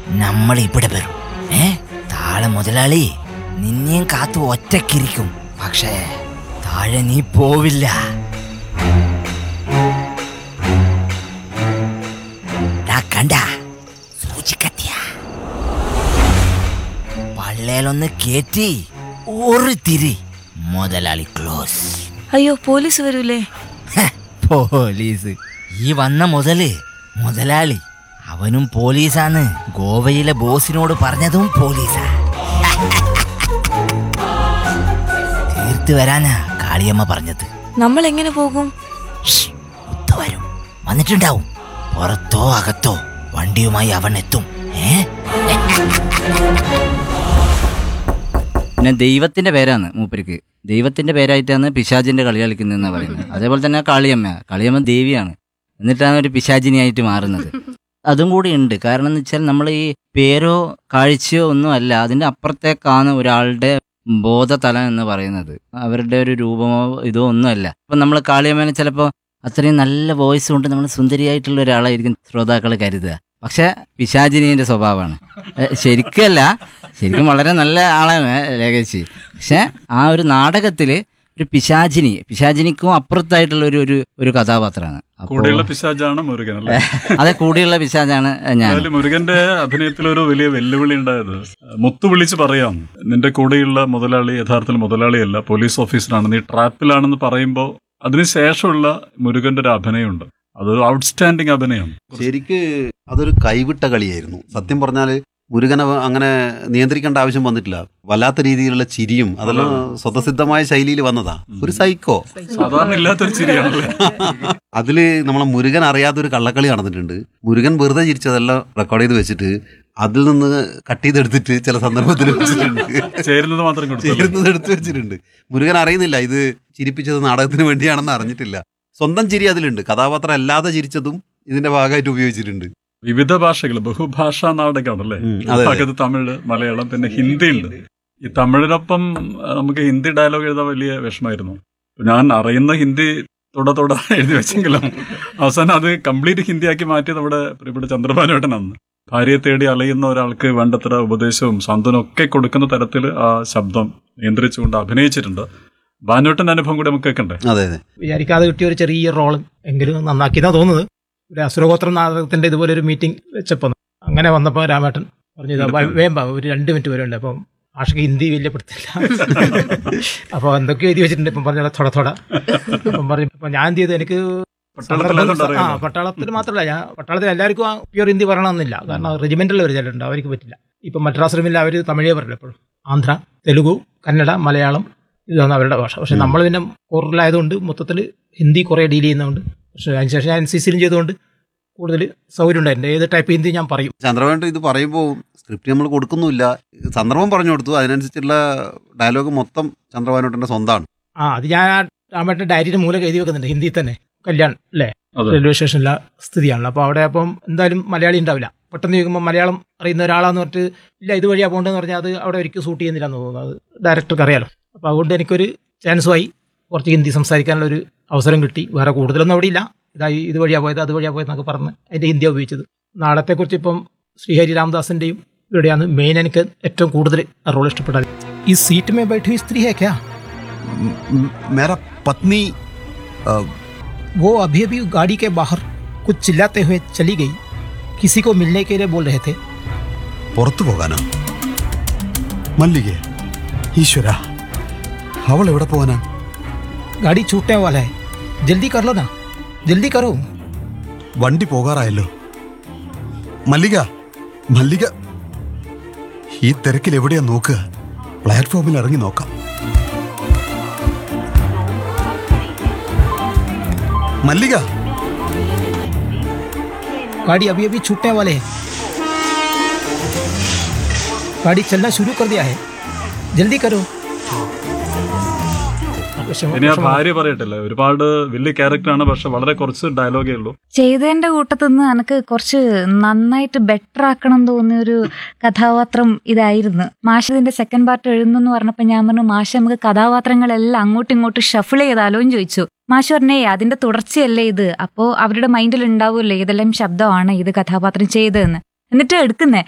നമ്മൾ ഇവിടെ വരും ഏ താഴെ മുതലാളി നിന്നെയും കാത്തു ഒറ്റക്കിരിക്കും പക്ഷേ താഴെ നീ പോവില്ല ദാ കണ്ട സൂചിക്കത്തിയ പള്ളേലൊന്ന് കേറ്റി ഒരു തിരി മുതലാളി ക്ലോസ് അയ്യോ പോലീസ് വരൂലേ ഹ, പോലീസ് ഈ വന്ന മുതല് മുതലാളി അവനും പോലീസാണ് ഗോവയിലെ ബോസിനോട് പറഞ്ഞതും പോലീസാ തീർത്ത് വരാനാ കാളിയമ്മ പറഞ്ഞത് നമ്മൾ എങ്ങനെ പോകും ഷ്, ഒത്തു വരും വന്നിട്ടുണ്ടാവും പുറത്തോ അകത്തോ വണ്ടിയുമായി അവൻ എത്തും ഏ പിന്നെ ദൈവത്തിന്റെ പേരാണ് മൂപ്പർക്ക് ദൈവത്തിന്റെ പേരായിട്ടാണ് പിശാചിന്റെ കളി കളിക്കുന്നതെന്ന് പറയുന്നത് അതേപോലെ തന്നെ കാളിയമ്മ കാളിയമ്മ ദേവിയാണ് എന്നിട്ടാണ് ഒരു പിശാചിനിയായിട്ട് മാറുന്നത് അതും കൂടി ഉണ്ട് കാരണം എന്ന് വെച്ചാൽ നമ്മൾ ഈ പേരോ കാഴ്ചയോ ഒന്നും അല്ല അതിന്റെ അപ്പുറത്തേക്കാണ് ഒരാളുടെ ബോധതലം എന്ന് പറയുന്നത് അവരുടെ ഒരു രൂപമോ ഇതോ ഒന്നുമല്ല ഇപ്പൊ നമ്മൾ കാളിയമ്മനെ ചിലപ്പോൾ അത്രയും നല്ല വോയിസ് കൊണ്ട് നമ്മൾ സുന്ദരിയായിട്ടുള്ള ഒരാളായിരിക്കും ശ്രോതാക്കൾ കരുതുക പക്ഷെ പിശാചിനിയുടെ സ്വഭാവമാണ് ഏ, ശരിക്കല്ല ശരിക്കും വളരെ നല്ല ആളാണ് ലേഖേശി പക്ഷെ ആ ഒരു നാടകത്തില് ഒരു പിശാചിനി പിശാചിനിക്കും അപ്പുറത്തായിട്ടുള്ള ഒരു ഒരു ഒരു കഥാപാത്രമാണ് അപ്പോ- കൂടെയുള്ള പിശാജാണ് മുരുകൻ അല്ലേ അതെ കൂടിയുള്ള പിശാചാണ് ഞാൻ എന്തായാലും മുരുകന്റെ അഭിനയത്തിൽ ഒരു വലിയ വെല്ലുവിളി ഉണ്ടായത് മുത്തു വിളിച്ച് പറയാം നിന്റെ കൂടെയുള്ള മുതലാളി യഥാർത്ഥത്തിൽ മുതലാളിയല്ല പോലീസ് ഓഫീസറാണ് നീ ട്രാപ്പിലാണെന്ന് പറയുമ്പോൾ അതിനുശേഷമുള്ള മുരുകന്റെ ഒരു അഭിനയമുണ്ട് അതൊരു ഔട്ട്സ്റ്റാൻഡിങ് അഭിനയം ശരിക്ക് അതൊരു കൈവിട്ട കളിയായിരുന്നു സത്യം പറഞ്ഞാൽ മുരുകനെ അങ്ങനെ നിയന്ത്രിക്കേണ്ട ആവശ്യം വന്നിട്ടില്ല വല്ലാത്ത രീതിയിലുള്ള ചിരിയും അതെല്ലാം സ്വതസിദ്ധമായ ശൈലിയിൽ വന്നതാ ഒരു സൈക്കോ സാധാരണ ഇല്ലാത്തൊരു ചിരിയാണല്ലേ അതില് നമ്മളെ മുരുകൻ അറിയാത്തൊരു കള്ളക്കളി നടന്നിട്ടുണ്ട് മുരുകൻ വെറുതെ ചിരിച്ചതെല്ലാം റെക്കോർഡ് ചെയ്ത് വെച്ചിട്ട് അതിൽ നിന്ന് കട്ട് ചെയ്തെടുത്തിട്ട് ചില സന്ദർഭത്തിൽ വെച്ചിട്ടുണ്ട് ചേരുന്നത് മാത്രം കൊടുത്തു ചേരുന്നത് എടുത്തു വെച്ചിട്ടുണ്ട് മുരുകൻ അറിയുന്നില്ല ഇത് ചിരിപ്പിച്ചത് നാടകത്തിന് വേണ്ടിയാണെന്ന് അറിഞ്ഞിട്ടില്ല സ്വന്തം ചിരി അതിലുണ്ട് കഥാപാത്രം അല്ലാതെ ചിരിച്ചതും ഇതിന്റെ ഭാഗമായിട്ട് ഉപയോഗിച്ചിട്ടുണ്ട് വിവിധ ഭാഷകൾ ബഹുഭാഷാ നാടകമാണല്ലേ ഉം, അതെ, അതെ. ഭാഗത്ത് തമിഴ് മലയാളം പിന്നെ ഹിന്ദി ഉണ്ട് ഈ തമിഴിനൊപ്പം ആ, നമുക്ക് ഹിന്ദി ഡയലോഗ് എഴുതാൻ വലിയ വിഷമായിരുന്നു ഞാൻ അറിയുന്ന ഹിന്ദി തുട തുട എഴുതി വെച്ചെങ്കിലും അവസാനം അത് കംപ്ലീറ്റ് ഹിന്ദിയാക്കി മാറ്റിയത് നമ്മുടെ പ്രിയപ്പെട്ട ചന്ദ്രബാനുവേട്ടനാണ് ഭാര്യയെ തേടി അലയുന്ന ഒരാൾക്ക് വേണ്ടത്ര ഉപദേശവും സാന്ത്വനവും ഒക്കെ കൊടുക്കുന്ന തരത്തിൽ ആ ശബ്ദം നിയന്ത്രിച്ചുകൊണ്ട് അഭിനയിച്ചിട്ടുണ്ട് ബാനുവേട്ടന്റെ അനുഭവം കൂടി നമുക്ക് കേൾക്കണ്ടേ അതെ അതെ വിചാരിക്കാതെ കിട്ടിയ ഒരു ചെറിയ റോൾ എങ്കിലും നന്നാക്കിയെന്നാ തോന്നുന്നത് ഒരു അസുരഗോത്രം നാടകത്തിന്റെ ഇതുപോലെ ഒരു മീറ്റിംഗ് വെച്ചപ്പോൾ അങ്ങനെ വന്നപ്പോൾ രാമേട്ടൻ പറഞ്ഞു "ഇതാ, വേ- വേഗം വാ, ഒരു രണ്ട് മിനിറ്റ് വരെ ഉണ്ട് അപ്പം ഭാഷയ്ക്ക് ഹിന്ദി വലിയ പിടുത്തില്ല അപ്പോൾ എന്തൊക്കെയോ എഴുതി വെച്ചിട്ടുണ്ട് ഇപ്പം പറഞ്ഞ തൊട തൊട അപ്പം പറഞ്ഞു അപ്പം ഞാൻ എന്ത് ചെയ്തു എനിക്ക് പട്ടാളത്തിലായതുകൊണ്ട് ആ അറിയാലോ. പട്ടാളത്തിൽ മാത്രമല്ല ഞാൻ പട്ടാളത്തിൽ എല്ലാവർക്കും ആ പ്യൂർ ഹിന്ദി പറയണമെന്നില്ല കാരണം റെജിമെന്റിൽ ഒരു ചിലുണ്ട് അവർക്ക് പറ്റില്ല ഇപ്പം മദ്രാസ് റൂമിൽ അവർ തമിഴേ പറയില്ല എപ്പോഴും ആന്ധ്ര തെലുഗു കന്നഡ മലയാളം ഇതാണ് അവരുടെ ഭാഷ പക്ഷെ നമ്മൾ പിന്നെ കൂടുതലായതുകൊണ്ട് മൊത്തത്തിൽ ഹിന്ദി കുറേ ഡീൽ ചെയ്യുന്നതുകൊണ്ട് പക്ഷേ അതിനുശേഷം ഞാൻ എൻ സി സിയിലും ചെയ്തുകൊണ്ട് കൂടുതൽ സൗകര്യം ഉണ്ടായിരുന്നു ഏത് ടൈപ്പ് ഹിന്ദി ഞാൻ പറയും ചന്ദ്രബാബു ഇത് പറയുമ്പോൾ സ്ക്രിപ്റ്റ് നമ്മൾ കൊടുക്കുന്നുമില്ല സന്ദർഭം പറഞ്ഞു കൊടുത്തു അതിനനുസരിച്ചുള്ള ഡയലോഗ് മൊത്തം ചന്ദ്രബാബുട്ടന്റെ സ്വന്തമാണ് ആ അത് ഞാൻ ആ രാമേട്ടൻ്റെ ഡയറിയുടെ മൂലം എഴുതി വെക്കുന്നുണ്ട് ഹിന്ദി തന്നെ കല്യാൺ അല്ലേ അതെ റെയിൽവേ സ്റ്റേഷനിലെ സ്ഥിതിയാണല്ലോ അപ്പോൾ അവിടെ അപ്പം എന്തായാലും മലയാളി ഉണ്ടാവില്ല പെട്ടെന്ന് ചോദിക്കുമ്പോൾ മലയാളം അറിയുന്ന ഒരാളാന്ന് പറഞ്ഞിട്ട് ഇല്ല ഇതുവഴിയാ പോകേണ്ടതെന്ന് പറഞ്ഞാൽ അത് അവിടെ ഒരിക്കലും സൂട്ട് ചെയ്യുന്നില്ല എന്ന് തോന്നുന്നു അത് ഡയറക്ടർക്ക് അറിയാലോ അപ്പോൾ അതുകൊണ്ട് എനിക്കൊരു ചാൻസുമായി കുറച്ച് ഹിന്ദി സംസാരിക്കാനുള്ള ഒരു അവസരം കിട്ടി വേറെ കൂടുതലൊന്നും അവിടെ ഇല്ല ഇതായി ഇതുവഴിയാ പോയത് അതുവഴിയാ പോയത് എന്നൊക്കെ പറഞ്ഞ് അതിൻ്റെ ഹിന്ദിയാണ് ഉപയോഗിച്ചത് നാടകത്തെക്കുറിച്ച് ഇപ്പം ശ്രീഹരി രാമദാസിൻ്റെയും ഇവിടെയാണ് മെയിൻ എനിക്ക് ഏറ്റവും കൂടുതൽ റോൾ ഇഷ്ടപ്പെട്ടത് ഈ സീറ്റ് മേ ബൈഠി സ്ത്രീ ഹേ ക്യാ മേര പത്നി वो अभी अभी गाड़ी के बाहर कुछ चिल्लाते हुए चली गई किसी को मिलने के लिए बोल रहे थे പുറത്തു പോകാനോ മല്ലികെ ഈശ്വര അവൾ എവിടെ പോകാനാ गाड़ी छूटने वाला है जल्दी कर लो ना जल्दी करो വണ്ടി പോകാറായല്ലോ മല്ലിക മല്ലിക ഈ തിരക്കിൽ എവിടെയാ നോക്കുക പ്ലാറ്റ്ഫോമിൽ ഇറങ്ങി നോക്കാം മല്ലിക गाड़ी अभी अभी छूटने वाले हैं गाड़ी चलना शुरू कर दिया है जल्दी करो विषम- ഇനി ആ विषम- ഭാര്യ പറയട്ടില്ല ഒരുപാട് വലിയ ക്യാരക്ടറാണ് പക്ഷെ വളരെ കുറച്ച് ഡയലോഗേ ഉള്ളൂ ചെയ്തതിന്റെ കൂട്ടത്തിന്ന് എനിക്ക് കുറച്ച് നന്നായിട്ട് ബെറ്റർ ആക്കണം തോന്നിയ ഒരു കഥാപാത്രം ഇതായിരുന്നു മാഷ് ഇതിന്റെ സെക്കൻഡ് പാർട്ട് എഴുതുന്നു പറഞ്ഞപ്പോൾ ഞാൻ പറഞ്ഞു മാഷ് നമുക്ക് കഥാപാത്രങ്ങളെല്ലാം അങ്ങോട്ടും ഇങ്ങോട്ടും ഷഫിൾ ചെയ്താലോ എന്ന് ചോദിച്ചു മാഷ് പറഞ്ഞേ അതിന്റെ തുടർച്ചയല്ലേ ഇത് അപ്പോ അവരുടെ മൈൻഡിൽ ഉണ്ടാവുമല്ലോ ഏതെല്ലാം ശബ്ദമാണ് ഇത് കഥാപാത്രം ചെയ്തതെന്ന് എന്നിട്ട് എടുക്കുന്നേ